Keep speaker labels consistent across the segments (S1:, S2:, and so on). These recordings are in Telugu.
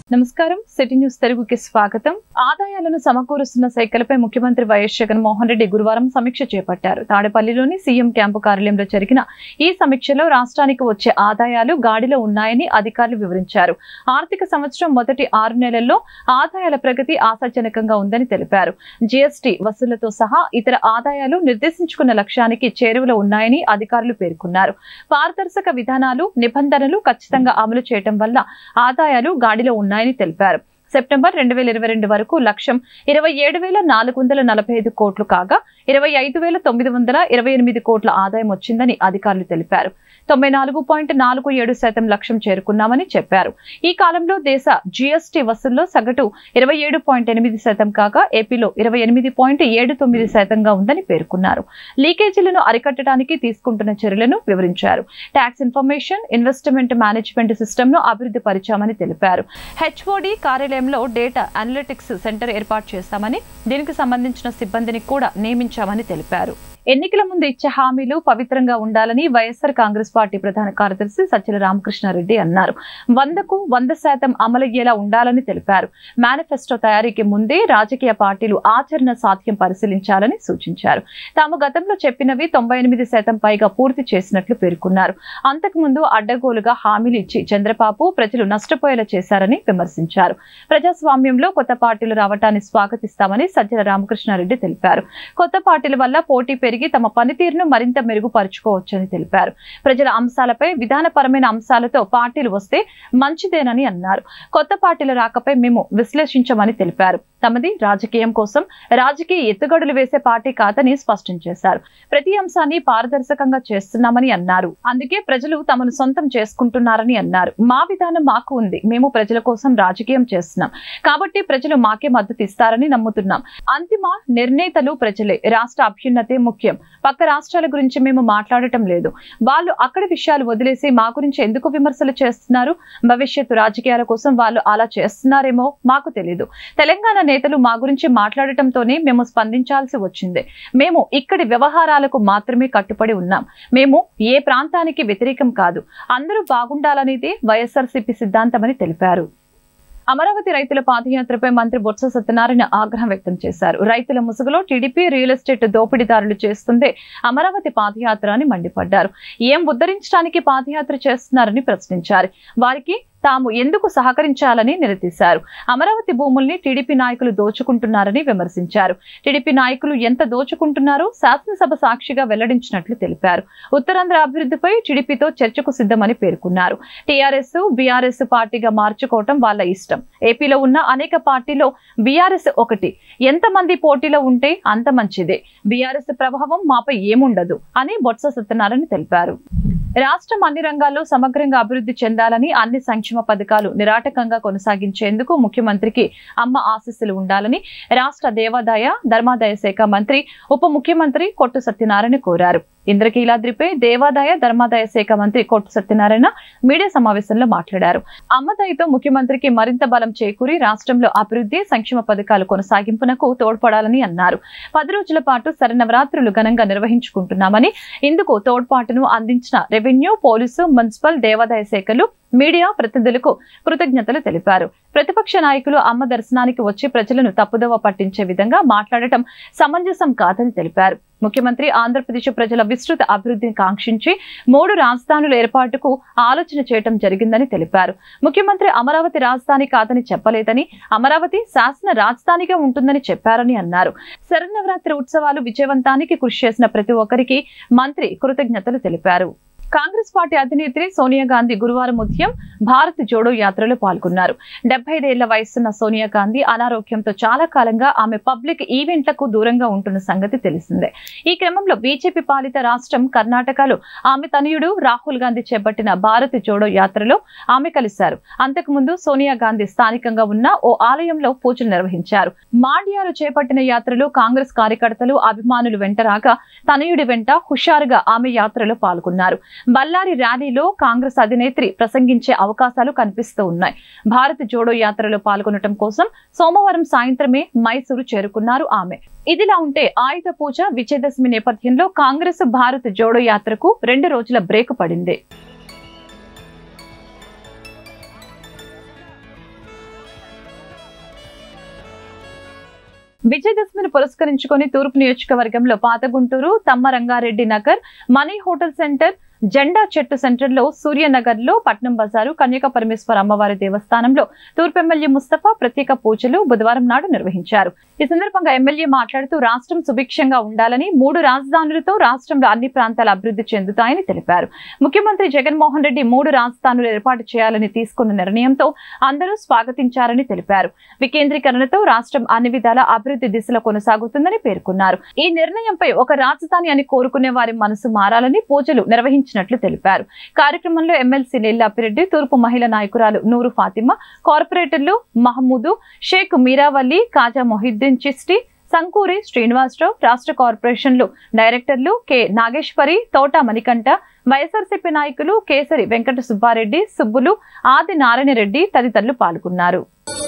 S1: నమస్కారం సిటీ న్యూస్ తెలుగుకి స్వాగతం ఆదాయాలను సమకూరుస్తున్న శాఖలపై ముఖ్యమంత్రి వైఎస్ జగన్మోహన్ రెడ్డి గురువారం సమీక్ష చేపట్టారు తాడేపల్లిలోని సీఎం క్యాంపు కార్యాలయంలో జరిగిన ఈ సమీక్షలో రాష్ట్రానికి వచ్చే ఆదాయాలు గాడిలో ఉన్నాయని అధికారులు వివరించారు ఆర్థిక సంవత్సరం మొదటి ఆరు నెలల్లో ఆదాయాల ప్రగతి ఆశాజనకంగా ఉందని తెలిపారు జీఎస్టీ వసూళ్లతో సహా ఇతర ఆదాయాలు నిర్దేశించుకున్న లక్ష్యానికి చేరువలో ఉన్నాయని అధికారులు పేర్కొన్నారు పారదర్శక విధానాలు నిబంధనలు ఖచ్చితంగా అమలు చేయటం వల్ల ఆదాయాలు గాడిలో ఉన్నాయని తెలిపారు సెప్టెంబర్ రెండు వేల ఇరవై రెండు వరకు లక్ష్యం ఇరవై ఏడు వేల నాలుగు వందల నలభై ఐదు కోట్లు కాగా ఇరవై ఐదు వేల తొమ్మిది వందల ఇరవై ఎనిమిది కోట్ల ఆదాయం వచ్చిందని అధికారులు తెలిపారు తొంభై నాలుగు పాయింట్ నాలుగు ఏడు శాతం లక్ష్యం చేరుకున్నామని చెప్పారు ఈ కాలంలో దేశ జీఎస్టీ వసూల్లో సగటు ఇరవై ఏడు పాయింట్ ఎనిమిది శాతం కాగా ఏపీలో ఇరవై ఎనిమిది పాయింట్ ఏడు తొమ్మిది శాతంగా ఉందని పేర్కొన్నారు లీకేజీలను అరికట్టడానికి తీసుకుంటున్న చర్యలను వివరించారు tax information investment management system ను అభివృద్ధి పరిచామని తెలిపారు హెచ్ఓడి కార్యాలయంలో డేటా అనలిటిక్స్ సెంటర్ ఏర్పాటు చేస్తామని దీనికి సంబంధించిన సిబ్బందిని కూడా నియమించామని తెలిపారు ఎన్నికల ముందు ఇచ్చే హామీలు పవిత్రంగా ఉండాలని వైఎస్ఆర్ కాంగ్రెస్ పార్టీ ప్రధాన కార్యదర్శి సజ్జల రామకృష్ణారెడ్డి అన్నారు వందకు వంద శాతం అమలయ్యేలా ఉండాలని తెలిపారు మేనిఫెస్టో తయారీకి ముందే రాజకీయ పార్టీలు ఆచరణ సాధ్యం పరిశీలించాలని సూచించారు తాము గతంలో చెప్పినవి తొంభై ఎనిమిది శాతం పైగా పూర్తి చేసినట్లు పేర్కొన్నారు అంతకుముందు అడ్డగోలుగా హామీలు ఇచ్చి చంద్రబాబు ప్రజలు నష్టపోయేలా చేశారని విమర్శించారు ప్రజాస్వామ్యంలో కొత్త పార్టీలు రావటాన్ని స్వాగతిస్తామని సజ్జల రామకృష్ణారెడ్డి తెలిపారు కొత్త పార్టీల వల్ల పోటీ పెరిగి తమ పనితీరును మరింత మెరుగుపరుచుకోవచ్చని తెలిపారు ప్రజల అంశాలపై విధానపరమైన అంశాలతో పార్టీలు వస్తే మంచిదేనని అన్నారు కొత్త పార్టీల రాకపై మేము విశ్లేషించమని తెలిపారు తమది రాజకీయం కోసం రాజకీయ ఎత్తుగడులు వేసే పార్టీ కాదని స్పష్టం చేశారు ప్రతి అంశాన్ని పారదర్శకంగా చేస్తున్నామని అన్నారు అందుకే ప్రజలు తమను సొంతం చేసుకుంటున్నారని అన్నారు మా విధానం మాకు ఉంది మేము ప్రజల కోసం రాజకీయం చేస్తున్నాం కాబట్టి ప్రజలు మాకే మద్దతు ఇస్తారని నమ్ముతున్నాం అంతిమ నిర్ణేతలు ప్రజలే రాష్ట్ర అభ్యున్నతే ముఖ్యం పక్క రాష్ట్రాల గురించి మేము మాట్లాడటం లేదు వాళ్ళు అక్కడి విషయాలు వదిలేసి మా గురించి ఎందుకు విమర్శలు చేస్తున్నారు భవిష్యత్తు రాజకీయాల కోసం వాళ్ళు అలా చేస్తున్నారేమో మాకు తెలియదు తెలంగాణ నేతలు మా గురించి మాట్లాడటంతోనే మేము స్పందించాల్సి వచ్చింది మేము ఇక్కడి వ్యవహారాలకు మాత్రమే కట్టుబడి ఉన్నాం మేము ఏ ప్రాంతానికి వ్యతిరేకం కాదు అందరూ బాగుండాలనేది వైఎస్ఆర్సీపీ సిద్ధాంతమని తెలిపారు అమరావతి రైతుల పాదయాత్రపై మంత్రి బొత్స సత్యనారాయణ ఆగ్రహం వ్యక్తం చేశారు రైతుల ముసుగులో టీడీపీ రియల్ ఎస్టేట్ దోపిడీదారులు చేస్తుందే అమరావతి పాదయాత్ర అని మండిపడ్డారు ఏం ఉద్ధరించడానికి పాదయాత్ర చేస్తున్నారని ప్రశ్నించారు వారికి తాము ఎందుకు సహకరించాలని నిలదీశారు అమరావతి భూముల్ని టీడీపీ నాయకులు దోచుకుంటున్నారని విమర్శించారు టీడీపీ నాయకులు ఎంత దోచుకుంటున్నారో శాసనసభ సాక్షిగా వెల్లడించినట్లు తెలిపారు ఉత్తరాంధ్ర అభివృద్ధిపై టీడీపీతో చర్చకు సిద్ధమని పేర్కొన్నారు టీఆర్ఎస్ బీఆర్ఎస్ పార్టీగా మార్చుకోవటం వాళ్ళ ఇష్టం ఏపీలో ఉన్న అనేక పార్టీలో బీఆర్ఎస్ ఒకటి ఎంతమంది పోటీలో ఉంటే అంత మంచిదే బీఆర్ఎస్ ప్రభావం మాపై ఏముండదు అని బొత్స సత్యనారాయణ తెలిపారు రాష్ట్రం అన్ని రంగాల్లో సమగ్రంగా అభివృద్ధి చెందాలని అన్ని సంక్షేమ పథకాలు నిరాటకంగా కొనసాగించేందుకు ముఖ్యమంత్రికి అమ్మ ఆశీస్సులు ఉండాలని రాష్ట్ర దేవాదాయ ధర్మాదాయ శాఖ మంత్రి ఉప ముఖ్యమంత్రి కొట్టు సత్యనారాయణ కోరారు ఇంద్రకీలాద్రిపై దేవాదాయ ధర్మాదాయ శాఖ మంత్రి కొట్టు సత్యనారాయణ మీడియా సమావేశంలో మాట్లాడారు అమ్మదయతో ముఖ్యమంత్రికి మరింత బలం చేకూరి రాష్ట్రంలో అభివృద్ధి సంక్షేమ పథకాలు కొనసాగింపునకు తోడ్పడాలని అన్నారు పది రోజుల పాటు శరన్నవరాత్రులు ఘనంగా నిర్వహించుకుంటున్నామని ఇందుకు తోడ్పాటును అందించిన రెవెన్యూ పోలీసు మున్సిపల్ దేవాదాయ శాఖలు మీడియా ప్రతినిధులకు కృతజ్ఞతలు తెలిపారు ప్రతిపక్ష నాయకులు అమ్మ దర్శనానికి వచ్చి ప్రజలను తప్పుదోవ పట్టించే విధంగా మాట్లాడటం సమంజసం కాదని తెలిపారు ముఖ్యమంత్రి ఆంధ్రప్రదేశ్ ప్రజల విస్తృత అభివృద్ధిని కాంక్షించి మూడు రాజధానుల ఏర్పాటుకు ఆలోచన చేయటం జరిగిందని తెలిపారు ముఖ్యమంత్రి అమరావతి రాజధాని కాదని చెప్పలేదని అమరావతి శాసన రాజధానిగా ఉంటుందని చెప్పారని అన్నారు శరన్నవరాత్రి ఉత్సవాలు విజయవంతానికి కృషి చేసిన ప్రతి ఒక్కరికి మంత్రి కృతజ్ఞతలు తెలిపారు కాంగ్రెస్ పార్టీ అధినేత్రి సోనియా గాంధీ గురువారం ఉదయం భారత్ జోడో యాత్రలో పాల్గొన్నారు డెబ్బై ఐదేళ్ల వయసున్న సోనియా గాంధీ అనారోగ్యంతో చాలా కాలంగా ఆమె పబ్లిక్ ఈవెంట్లకు దూరంగా ఉంటున్న సంగతి తెలిసిందే ఈ క్రమంలో బీజేపీ పాలిత రాష్ట్రం కర్ణాటకలో ఆమె తనయుడు రాహుల్ గాంధీ చేపట్టిన భారత్ జోడో యాత్రలో ఆమె కలిశారు అంతకుముందు సోనియా గాంధీ స్థానికంగా ఉన్న ఓ ఆలయంలో పూజలు నిర్వహించారు మాండ్యాలో చేపట్టిన యాత్రలో కాంగ్రెస్ కార్యకర్తలు అభిమానులు వెంట రాగా తనయుడి వెంట హుషారుగా ఆమె యాత్రలో పాల్గొన్నారు బళ్ళారి ర్యాలీలో కాంగ్రెస్ అధినేత్రి ప్రసంగించే అవకాశాలు కనిపిస్తూ ఉన్నాయి భారత్ జోడో యాత్రలో పాల్గొనడం కోసం సోమవారం సాయంత్రమే మైసూరు చేరుకున్నారు ఆమె ఇదిలా ఉంటే ఆయుధ పూజ విజయదశమి నేపథ్యంలో కాంగ్రెస్ భారత్ జోడో యాత్రకు రెండు రోజుల బ్రేక్ పడింది విజయదశమిని పురస్కరించుకొని తూర్పు నియోజకవర్గంలో పాత గుంటూరు తమ్మ రంగారెడ్డి నగర్ మనీ హోటల్ సెంటర్ జెండా చెట్టు సెంటర్ లో సూర్యనగర్ లో పట్నం బజారు కన్యక పరమేశ్వర అమ్మవారి దేవస్థానంలో తూర్పు ఎమ్మెల్యే ముస్తఫా ప్రత్యేక పూజలు బుధవారం నాడు నిర్వహించారు ఈ సందర్భంగా ఎమ్మెల్యే మాట్లాడుతూ రాష్ట్రం సుభిక్షంగా ఉండాలని మూడు రాజధానులతో రాష్ట్రంలో అన్ని ప్రాంతాలు అభివృద్ధి చెందుతాయని తెలిపారు ముఖ్యమంత్రి జగన్మోహన్ రెడ్డి మూడు రాజధానులు ఏర్పాటు చేయాలని తీసుకున్న నిర్ణయంతో అందరూ స్వాగతించారని తెలిపారు వికేంద్రీకరణతో రాష్ట్రం అన్ని విధాల అభివృద్ధి దిశలో కొనసాగుతుందని పేర్కొన్నారు ఈ నిర్ణయంపై ఒక రాజధాని అని కోరుకునే వారి మనసు మారాలని పూజలు నిర్వహించినట్లు తెలిపారు కార్యక్రమంలో ఎమ్మెల్సీ నెల్లాపిరెడ్డి తూర్పు మహిళా నాయకురాలు నూరు ఫాతిమా కార్పొరేటర్లు మహమూదు షేక్ మీరావల్లి కాజా మొహిద్దీన్ చిస్టి సంకూరి శ్రీనివాసరావు రాష్ట్ర కార్పొరేషన్లు డైరెక్టర్లు కె నాగేశ్వరి తోట మణికంఠ వైఎస్ఆర్సీపీ నాయకులు కేసరి వెంకట సుబ్బారెడ్డి సుబ్బులు ఆది నారాయణ రెడ్డి తదితరులు పాల్గొన్నారు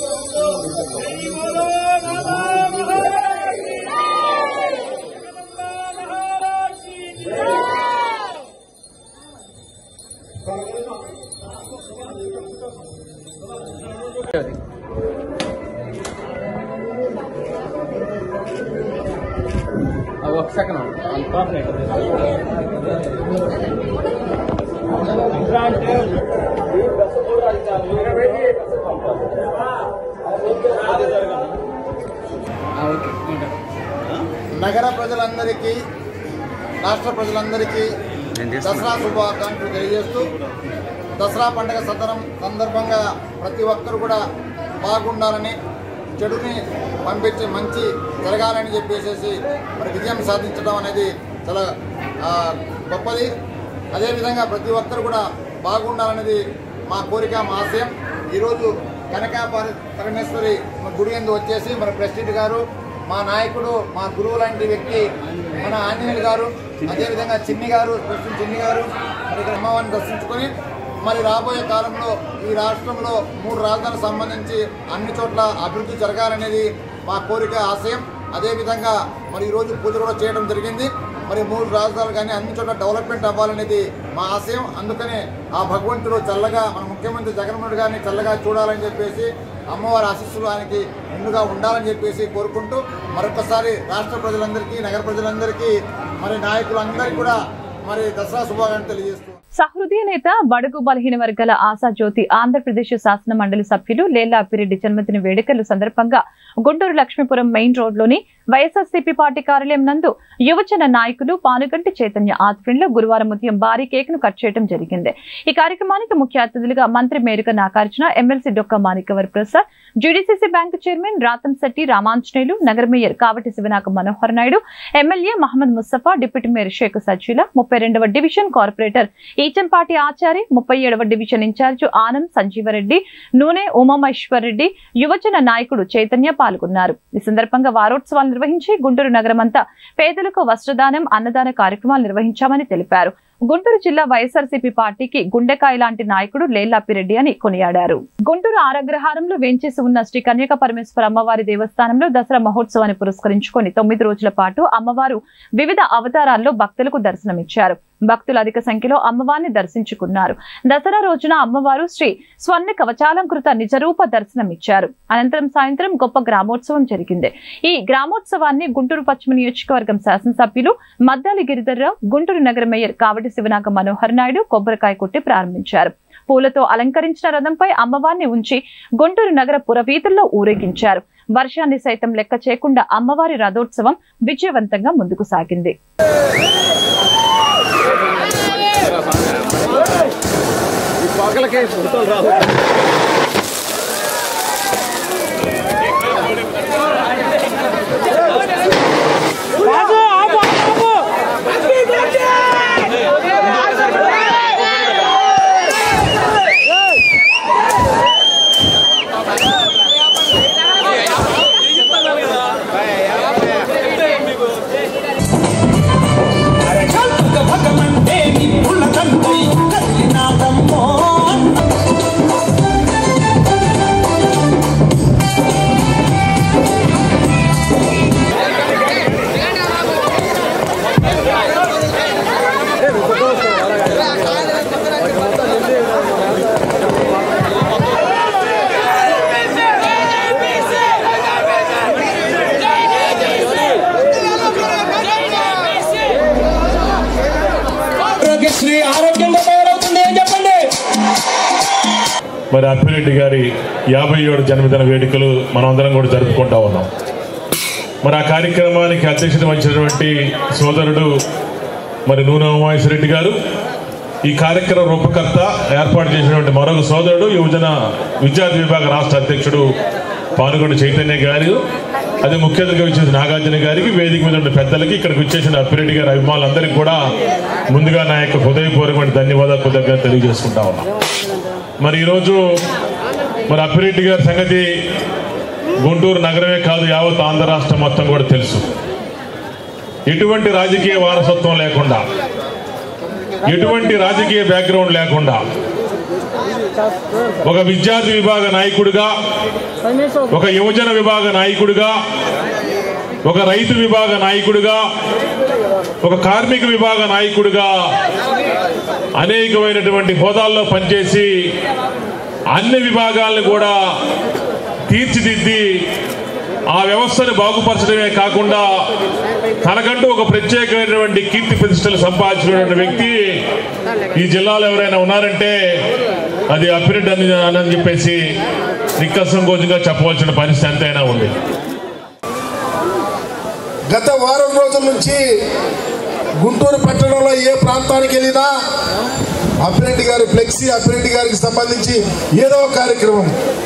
S2: ఒక సెకండ్
S3: నగర ప్రజలందరికీ రాష్ట్ర ప్రజలందరికీ దసరా శుభాకాంక్షలు తెలియజేస్తూ దసరా పండుగ సందర్భం సందర్భంగా ప్రతి ఒక్కరు కూడా బాగుండాలని చెడుని పంపించి మంచి జరగాలని చెప్పేసి మరి విజయం సాధించడం అనేది చాలా ఆ, గొప్పది అదేవిధంగా ప్రతి ఒక్కరు కూడా బాగుండాలనేది మా కోరిక మా ఆశయం ఈరోజు కనకా పర- పరమేశ్వరి మన గుడి ఎందు వచ్చేసి మన ప్రెసిడెంట్ గారు మా నాయకుడు మా గురువు లాంటి వ్యక్తి మన ఆంజనేయులు గారు అదేవిధంగా చిన్ని గారు ప్రెసిడెంట్ చిన్ని గారు మరి ఇక్కడ అమ్మవారిని దర్శించుకొని మరి రాబోయే కాలంలో ఈ రాష్ట్రంలో మూడు రాజధానులకు సంబంధించి అన్ని చోట్ల అభివృద్ధి జరగాలనేది మా కోరిక ఆశయం అదేవిధంగా మరి ఈరోజు పూజ కూడా చేయడం జరిగింది మరి మూడు రాజధానులు కానీ అన్ని చోట్ల డెవలప్మెంట్ అవ్వాలనేది మా ఆశయం అందుకనే ఆ భగవంతుడు చల్లగా మన ముఖ్యమంత్రి జగన్మోహన్ రెడ్డి గారిని చల్లగా చూడాలని చెప్పేసి అమ్మవారి ఆశీస్సులు ఆయనకి నిండుగా ఉండాలని చెప్పేసి కోరుకుంటూ మరొకసారి రాష్ట్ర ప్రజలందరికీ నగర ప్రజలందరికీ మరి నాయకులందరికీ కూడా మరి దసరా శుభాకాంక్షలు తెలియజేస్తూ
S1: సహృదయ నేత బడుగు బలహీన వర్గాల ఆశాజ్యోతి ఆంధ్రప్రదేశ్ శాసన మండలి సభ్యులు లేలా అప్పిరెడ్డి జన్మదిన వేడుకల సందర్భంగా గుంటూరు లక్ష్మీపురం మెయిన్ రోడ్లోని వైఎస్ఆర్సీపీ పార్టీ కార్యాలయం నందు యువజన నాయకులు పానుగంటి చైతన్య ఆధ్వర్యంలో గురువారం ఉదయం భారీ కేక్ ను కట్ చేయడం జరిగింది ఈ కార్యక్రమానికి ముఖ్య అతిథులుగా మంత్రి మేరుక Nagarjuna MLC Dokka Manikavara Prasad GDCC bank chairman Ratamsetti Ramanjaneyulu నగర mayor Kavati Shivanaga Manohar Naidu MLA Mohammed Mustafa deputy mayor Sheikh Sajila ముప్పై రెండవ డివిజన్ కార్పొరేటర్ ఈచంపాటి ఆచారి ముప్పై ఏడవ డివిజన్ ఇన్ఛార్జ్ ఆనం సంజీవరెడ్డి నూనె ఉమామేశ్వర్ రెడ్డి యువజన నాయకుడు చైతన్య పాల్గొన్నారు ఈ సందర్భంగా వారోత్సవాలు నిర్వహించి గుంటూరు నగరమంతా పేదలకు వస్త్రదానం అన్నదాన కార్యక్రమాలు నిర్వహించామని తెలిపారు గుంటూరు జిల్లా వైఎస్ఆర్సీపీ పార్టీకి గుండెకాయ లాంటి నాయకుడు లేల్లాపిరెడ్డి అని కొనియాడారు గుంటూరు ఆరగ్రహారంలో వేంచేసి ఉన్న శ్రీ కన్యక పరమేశ్వర అమ్మవారి దేవస్థానంలో దసరా మహోత్సవాన్ని పురస్కరించుకొని తొమ్మిది రోజుల పాటు అమ్మవారు వివిధ అవతారాల్లో భక్తులకు దర్శనమిచ్చారు భక్తులు అధిక సంఖ్యలో అమ్మవారిని దర్శించుకున్నారు దసరా రోజున అమ్మవారు శ్రీ స్వర్ణ కవచాలంకృత నిజరూప దర్శనమిచ్చారు అనంతరం సాయంత్రం గొప్ప గ్రామోత్సవం జరిగింది ఈ గ్రామోత్సవాన్ని గుంటూరు పశ్చిమ నియోజకవర్గం శాసనసభ్యులు మద్దాలి గిరిధర్రావు గుంటూరు నగర మేయర్ కావటి శివనాక మనోహర్ నాయుడు కొబ్బరికాయ కొట్టి ప్రారంభించారు పూలతో అలంకరించిన రథంపై అమ్మవారిని ఉంచి గుంటూరు నగర పురవీధుల్లో ఊరేగించారు వర్షాన్ని సైతం లెక్క చేయకుండా అమ్మవారి రథోత్సవం విజయవంతంగా ముందుకు సాగింది
S4: భగమంటే నీ పుల్ల కంటే కదిలినాదమ్మో
S2: మరి అప్పిరెడ్డి గారి యాభై ఏడు జన్మదిన వేడుకలు మనమందరం కూడా జరుపుకుంటా ఉన్నాం మరి ఆ కార్యక్రమానికి అధ్యక్షత వహించినటువంటి సోదరుడు మరి నూనె ఉమాయేశ్వరరెడ్డి గారు ఈ కార్యక్రమ రూపకర్త ఏర్పాటు చేసినటువంటి మరొక సోదరుడు యువజన విద్యార్థి విభాగ రాష్ట్ర అధ్యక్షుడు పానుగొండ చైతన్య గారు అదే ముఖ్య అతిథిగా విచ్చేసిన నాగార్జున గారికి వేదిక మీద ఉన్న పెద్దలకి ఇక్కడికి వచ్చేసిన అప్పిరెడ్డి గారి అభిమానులందరికీ కూడా ముందుగా నా యొక్క హృదయపూర్వకమైన ధన్యవాదాలు కృతజ్ఞత తెలియజేసుకుంటా ఉన్నాం మరి ఈరోజు మరి అప్పిరెడ్డి గారి సంగతి గుంటూరు నగరమే కాదు యావత్ ఆంధ్ర రాష్ట్రం మొత్తం కూడా తెలుసు ఎటువంటి రాజకీయ వారసత్వం లేకుండా ఎటువంటి రాజకీయ బ్యాక్గ్రౌండ్ లేకుండా ఒక విద్యార్థి విభాగ నాయకుడిగా ఒక యువజన విభాగ నాయకుడిగా ఒక రైతు విభాగ నాయకుడిగా ఒక కార్మిక విభాగ నాయకుడిగా అనేకమైనటువంటి హోదాల్లో పనిచేసి అన్ని విభాగాలను కూడా తీర్చిదిద్ది ఆ వ్యవస్థను బాగుపరచడమే కాకుండా తనకంటూ ఒక ప్రత్యేకమైనటువంటి కీర్తి ప్రతిష్టలు సంపాదించినటువంటి వ్యక్తి ఈ జిల్లాలో ఎవరైనా ఉన్నారంటే అది అప్పిరెడ్డి అని అని చెప్పేసి నిక్కసంకోచంగా చెప్పవలసిన పరిస్థితి ఎంతైనా ఉంది
S4: గత వారం రోజుల నుంచి గుంటూరు పట్టణంలో ఏ ప్రాంతానికి వెళ్ళినా అప్పిరెడ్డి గారి ఫ్లెక్సీ అప్పిరెడ్డి గారికి సంబంధించి ఏదో ఒక కార్యక్రమం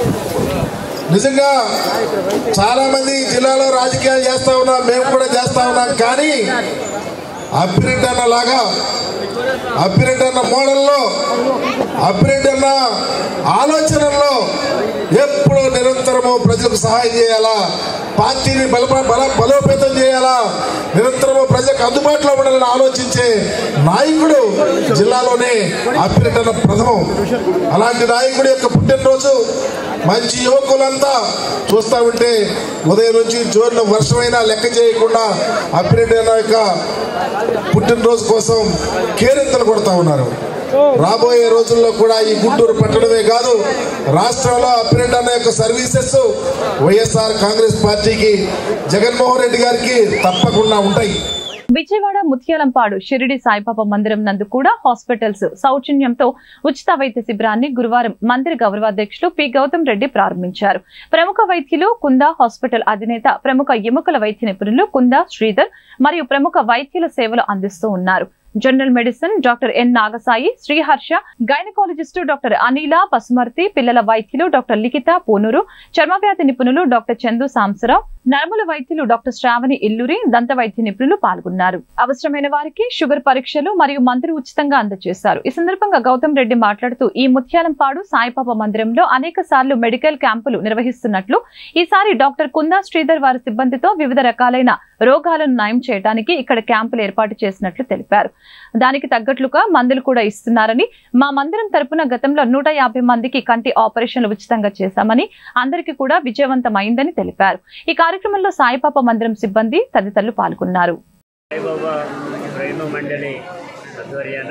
S4: నిజంగా చాలా మంది ఈ జిల్లాలో రాజకీయాలు చేస్తా ఉన్నాం మేము కూడా చేస్తా ఉన్నాం కానీ అప్పిరెడ్డి అన్న లాగా అప్పిరెడ్డి అన్న మోడల్లో అప్పిరెడ్డి అన్న ఆలోచనల్లో ఎప్పుడూ నిరంతరము ప్రజలకు సహాయం చేయాలా పార్టీని బల బల బలోపేతం చేయాలా నిరంతరము ప్రజలకు అందుబాటులో ఉండాలని ఆలోచించే నాయకుడు జిల్లాలోనే అప్పిరెడ్డి అన్న ప్రథమం అలాంటి నాయకుడి యొక్క పుట్టినరోజు మంచి యువకులంతా చూస్తా ఉంటే ఉదయం నుంచి జోరున వర్షమైనా లెక్క చేయకుండా అప్పిరెడ్డి అన్న యొక్క పుట్టినరోజు కోసం కేరింతలు కొడతా ఉన్నారు రాబోయే రోజుల్లో కూడా ఈ గుంటూరు పట్టణమే కాదు రాష్ట్రంలో అప్పిరెడ్డి అన్న యొక్క సర్వీసెస్ వైఎస్ఆర్ కాంగ్రెస్ పార్టీకి జగన్మోహన్ రెడ్డి గారికి తప్పకుండా ఉంటాయి
S1: విజయవాడ ముత్యాలంపాడు షిరిడి సాయిబాబా మందిరం నందు కూడా హాస్పిటల్స్ సౌజన్యంతో ఉచిత వైద్య శిబిరాన్ని గురువారం మందిర గౌరవాధ్యక్షులు పి గౌతమ్ రెడ్డి ప్రారంభించారు ప్రముఖ వైద్యులు కుందా హాస్పిటల్ అధినేత ప్రముఖ ఎముకల వైద్య నిపుణులు కుందా శ్రీధర్ మరియు ప్రముఖ వైద్యుల సేవలు అందిస్తూ ఉన్నారు general medicine doctor N Nagasai Sriharsha gynaecologist doctor Anila Pasumarthi పిల్లల వైద్యులు డాక్టర్ లిఖిత పూనూరు చర్మవ్యాధి నిపుణులు డాక్టర్ చందు సాంసరావు నరముల వైద్యులు డాక్టర్ శ్రావణి ఇల్లూరి దంత వైద్య నిపుణులు పాల్గొన్నారు అవసరమైన వారికి షుగర్ పరీక్షలు మరియు మందులు ఉచితంగా అందజేశారు ఈ సందర్భంగా గౌతమ్ రెడ్డి మాట్లాడుతూ ఈ ముత్యాలంపాడు సాయిబాబా మందిరంలో అనేక సార్లు మెడికల్ క్యాంపులు నిర్వహిస్తున్నట్లు ఈసారి డాక్టర్ కుందా శ్రీధర్ వారి సిబ్బందితో వివిధ రకాలైన రోగాలను నయం చేయడానికి ఇక్కడ క్యాంపులు ఏర్పాటు చేసినట్లు తెలిపారు దానికి తగ్గట్లుగా మందులు కూడా ఇస్తున్నారని మా మందిరం తరపున గతంలో నూట యాభై మందికి కంటి ఆపరేషన్లు ఉచితంగా చేశామని అందరికీ కూడా విజయవంతమైందని తెలిపారు ఈ కార్యక్రమంలో సాయిపాప మందిరం సిబ్బంది తదితరులు పాల్గొన్నారు
S5: సాయిబాబా ప్రేమ మండలి ఆధ్వర్యాన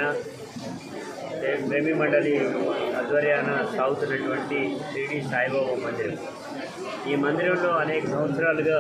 S5: ప్రే- ప్రేమి మండలి ఆధ్వర్యాన సాగుతున్నటువంటి షిరిడి సాయిబాబా మందిరం ఈ మందిరంలో అనేక సంవత్సరాలుగా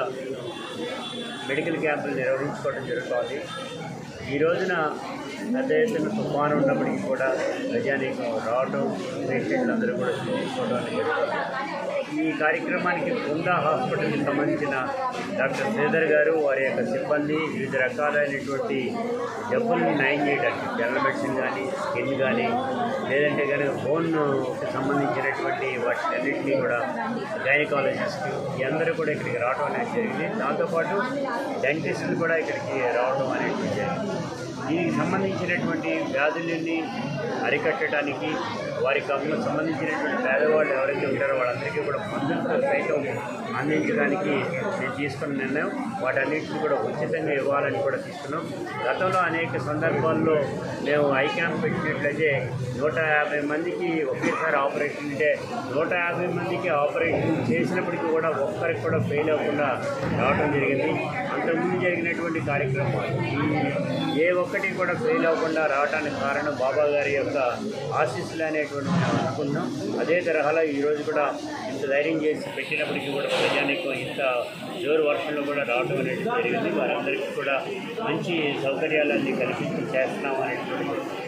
S5: మెడికల్ క్యాంపులు నిర్వహించుకోవడం జరుగుతోంది ఈ రోజున పెద్ద ఎత్తున తుఫాను ఉన్నప్పటికీ కూడా ప్రజానీకం రావడం పేషెంట్లు అందరూ కూడా చూపించుకోవడం అనేది జరుగుతుంది ఈ కార్యక్రమానికి బృందా హాస్పిటల్కి సంబంధించిన డాక్టర్ శ్రీధర్ గారు వారి యొక్క సిబ్బంది వివిధ రకాలైనటువంటి జబ్బుల్ని నయం చేయడానికి జనరల్ మెడిసిన్ కానీ స్కిన్ కానీ లేదంటే కనుక బోన్కి సంబంధించినటువంటి వాటినన్నింటినీ కూడా గైనకాలజిస్ట్ ఈ అందరూ కూడా ఇక్కడికి రావడం అనేది జరిగింది దాంతోపాటు డెంటిస్టులు కూడా ఇక్కడికి రావడం అనేది జరిగింది దీనికి సంబంధించినటువంటి వ్యాధులని అరికట్టడానికి వారికి అందులో సంబంధించినటువంటి పేదవాళ్ళు ఎవరైతే ఉంటారో వాళ్ళందరికీ కూడా మందులతో సైతం అందించడానికి నేను తీసుకున్న నిర్ణయం వాటన్నిటిని కూడా ఉచితంగా ఇవ్వాలని కూడా తీసుకున్నాం గతంలో అనేక సందర్భాల్లో మేము ఐ క్యాంప్ పెట్టినట్లయితే నూట యాభై మందికి ఒకేసారి ఆపరేషన్ అంటే నూట యాభై మందికి ఆపరేషన్ చేసినప్పటికీ కూడా ఒక్కరికి కూడా ఫెయిల్ అవ్వకుండా రావడం జరిగింది అంతకుముందు జరిగినటువంటి కార్యక్రమాలు ఈ ఏ ఒక్కటి కూడా ఫెయిల్ అవ్వకుండా రావడానికి కారణం బాబా గారి యొక్క ఆశీస్సులు అనేటువంటి మేము అనుకున్నాం అదే తరహాలో ఈరోజు కూడా ఇంత ధైర్యం చేసి పెట్టినప్పటికీ కూడా ప్రజానికి ఇంత జోరు వర్షంలో కూడా రావడం అనేది జరిగింది వారందరికీ కూడా మంచి సౌకర్యాలన్నీ కల్పించి చేస్తున్నాం అనేటువంటి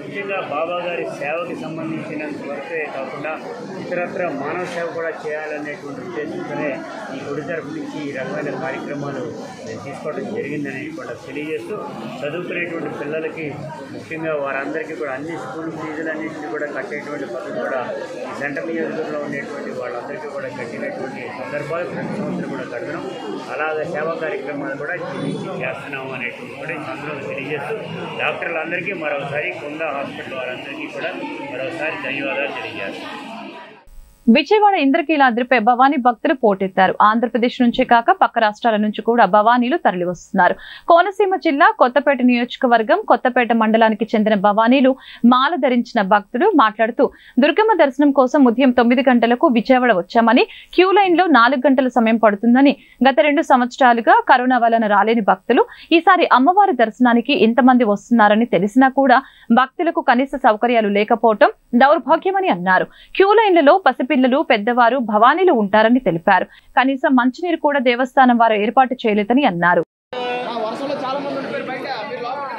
S5: ముఖ్యంగా బాబా గారి సేవకి సంబంధించిన వరకే కాకుండా ఇతరత్ర మానవ సేవ కూడా చేయాలనేటువంటి ఉద్దేశంతోనే ఈ గుడి తరపు నుంచి ఈ రకమైన కార్యక్రమాలు నేను తీసుకోవడం జరిగిందని కూడా తెలియజేస్తూ చదువుకునేటువంటి పిల్లలకి ముఖ్యంగా వారందరికీ కూడా అన్ని స్కూల్ ఫీజులన్నింటినీ కూడా కట్టేటువంటి పద్ధతి కూడా ఈ సెంట్రల్ నియోజకవర్గంలో ఉండేటువంటి వాళ్ళందరికీ కూడా కట్టినటువంటి సందర్భాలు ప్రతి సంవత్సరం కూడా కడుతున్నాం అలాగే సేవా కార్యక్రమాలు కూడా నుంచి చేస్తున్నాము అనేటువంటి కూడా ఈ సందర్భంగా తెలియజేస్తూ డాక్టర్లందరికీ మరొకసారి కొండ హాస్పిటల్ వారందరికీ కూడా మరొకసారి ధన్యవాదాలు తెలియజేస్తున్నాం
S1: విజయవాడ ఇంద్రకీలాద్రిపై భవానీ భక్తులు పోటెత్తారు ఆంధ్రప్రదేశ్ నుంచే కాక పక్క రాష్ట్రాల నుంచి కూడా భవానీలు తరలివస్తున్నారు కోనసీమ జిల్లా కొత్తపేట నియోజకవర్గం కొత్తపేట మండలానికి చెందిన భవానీలు మాల ధరించిన భక్తులు మాట్లాడుతూ దుర్గమ్మ దర్శనం కోసం ఉదయం తొమ్మిది గంటలకు విజయవాడ వచ్చామని క్యూ లైన్ లో నాలుగు గంటల సమయం పడుతుందని గత రెండు సంవత్సరాలుగా కరోనా వలన రాలేని భక్తులు ఈసారి అమ్మవారి దర్శనానికి ఇంతమంది వస్తున్నారని తెలిసినా కూడా భక్తులకు కనీస సౌకర్యాలు లేకపోవటం దౌర్భాగ్యమని అన్నారు క్యూ లైన్లలో పసిపిల్లలు పెద్దవారు భవానీలు ఉంటారని తెలిపారు కనీసం మంచినీరు కూడా దేవస్థానం వారు ఏర్పాటు చేయలేదని అన్నారు
S3: వర్షంలో చాలా మంది ఉండిపోయారు బయట మీరు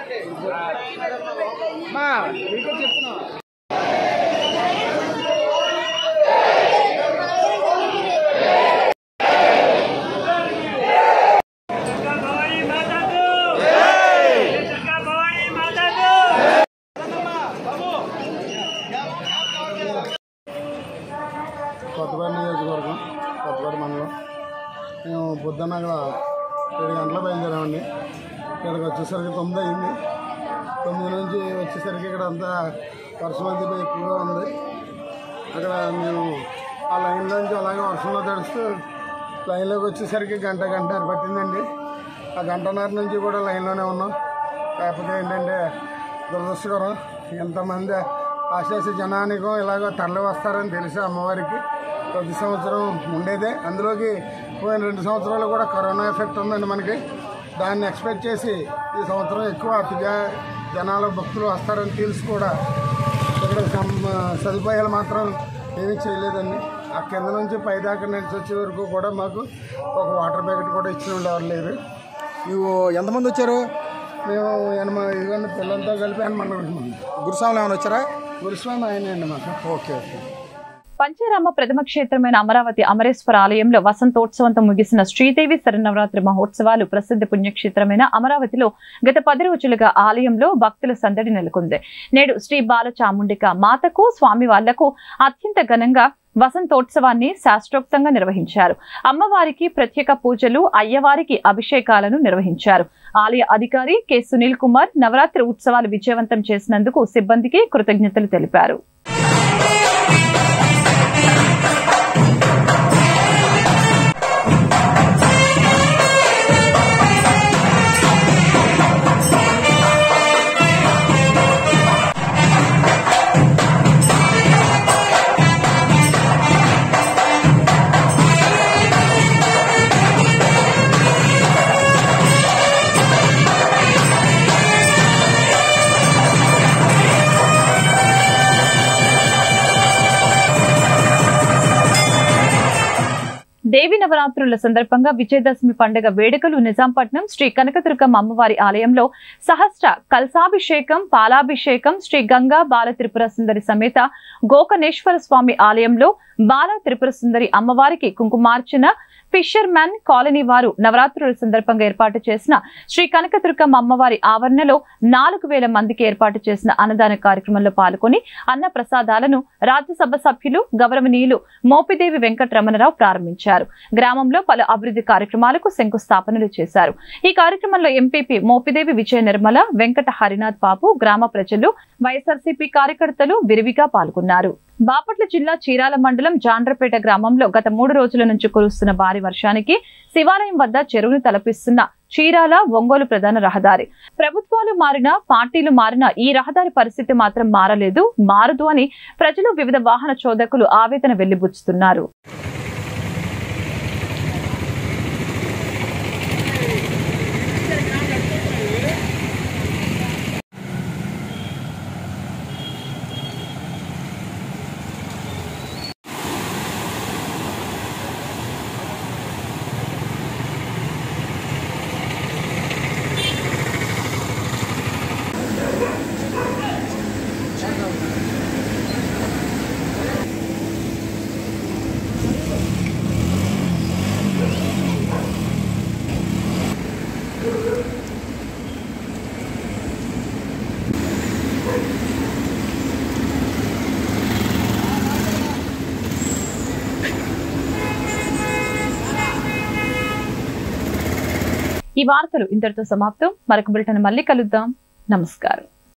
S3: లోపల చెప్తున్నా
S4: కొత్తపేట నియోజకవర్గం కొత్తపేట మండలం మేము పొద్దున్న అక్కడ ఏడు గంటల బయలుదేరామండి ఇక్కడికి వచ్చేసరికి తొమ్మిది అయింది తొమ్మిది నుంచి వచ్చేసరికి ఇక్కడ అంతా వర్షం అది ఎక్కువగా ఉంది అక్కడ మేము ఆ లైన్లో నుంచి అలాగే వర్షంలో తడుస్తూ లైన్లోకి వచ్చేసరికి గంట గంట పట్టిందండి ఆ గంటన్నర నుంచి కూడా లైన్లోనే ఉన్నాం కాకపోతే ఏంటంటే దురదృష్టకరం ఎంతమంది ఆశాసి జనానికో ఇలాగ తరలి వస్తారని తెలిసి అమ్మవారికి ప్రతి సంవత్సరం ఉండేదే అందులోకి పోయిన రెండు సంవత్సరాలు కూడా కరోనా ఎఫెక్ట్ ఉందండి మనకి దాన్ని ఎక్స్పెక్ట్ చేసి ఈ సంవత్సరం ఎక్కువ అతిగా జనాలు భక్తులు వస్తారని తెలిసి కూడా ఇక్కడ సమ్- సదుపాయాలు మాత్రం ఏమీ చేయలేదండి ఆ కింద నుంచి పైదాకా నడిచి వచ్చే వరకు కూడా మాకు ఒక వాటర్ ప్యాకెట్ కూడా ఇచ్చిన వాళ్ళు ఎవరు లేరు
S6: నువ్వు ఎంతమంది వచ్చారు
S4: మేము ఎనభై ఇదిగోండి పిల్లలతో కలిపి ఎనమంది
S6: గురుస్వాములు ఏమైనా వచ్చారా
S4: గురుస్వామి ఆయన అండి మాకు
S6: ఓకే ఓకే
S1: పంచరామ ప్రథమ క్షేత్రమైన అమరావతి అమరేశ్వర ఆలయంలో వసంతోత్సవంతో ముగిసిన శ్రీదేవి శరన్నవరాత్రి మహోత్సవాలు ప్రసిద్ధ పుణ్యక్షేత్రమైన అమరావతిలో గత పది రోజులుగా ఆలయంలో భక్తుల సందడి నెలకొంది నేడు శ్రీ బాల చాముండిక మాతకు స్వామి వాళ్లకు అత్యంత ఘనంగా వసంతోత్సవాన్ని శాస్త్రోక్తంగా నిర్వహించారు అమ్మవారికి ప్రత్యేక పూజలు అయ్యవారికి అభిషేకాలను నిర్వహించారు ఆలయ అధికారి కె సునీల్ కుమార్ నవరాత్రి ఉత్సవాలు విజయవంతం చేసినందుకు సిబ్బందికి కృతజ్ఞతలు తెలిపారు దేవి నవరాత్రుల సందర్భంగా విజయదశమి పండుగ వేడుకలు నిజాంపట్నం శ్రీ కనకదుర్గమ్మ అమ్మవారి ఆలయంలో సహస్ర కలసాభిషేకం పాలాభిషేకం శ్రీ గంగా బాల త్రిపుర సుందరి సమేత గోకనేశ్వర స్వామి ఆలయంలో బాల త్రిపుర సుందరి అమ్మవారికి కుంకుమార్చన ఫిషర్ మ్యాన్ కాలనీ వారు నవరాత్రుల సందర్భంగా ఏర్పాటు చేసిన శ్రీ కనకదుర్గమ్మ అమ్మవారి ఆవరణలో నాలుగు వేల మందికి ఏర్పాటు చేసిన అన్నదాన కార్యక్రమంలో పాల్గొని అన్న ప్రసాదాలను రాజ్యసభ సభ్యులు గౌరవనీయులు మోపిదేవి వెంకటరమణరావు ప్రారంభించారు గ్రామంలో పలు అభివృద్ధి కార్యక్రమాలకు శంకుస్థాపనలు చేశారు ఈ కార్యక్రమంలో ఎంపీపీ మోపిదేవి విజయ నిర్మల వెంకట హరినాథ్ బాబు గ్రామ ప్రజలు వైఎస్ఆర్సీపీ కార్యకర్తలు విరివిగా పాల్గొన్నారు బాపట్ల జిల్లా చీరాల మండలం జాండ్రపేట గ్రామంలో గత మూడు రోజుల నుంచి కురుస్తున్న భారీ వర్షానికి శివాలయం వద్ద చెరువును తలపిస్తున్న చీరాల ఒంగోలు ప్రధాన రహదారి ప్రభుత్వాలు మారినా పార్టీలు మారినా ఈ రహదారి పరిస్థితి మాత్రం మారలేదు మారదు అని ప్రజలు వివిధ వాహన చోదకులు ఆవేదన వెళ్లిబుచ్చుతున్నారు ఈ వార్తలు ఇంతటితో సమాప్తం మరొక బిల్టన్ మళ్ళీ కలుద్దాం నమస్కారం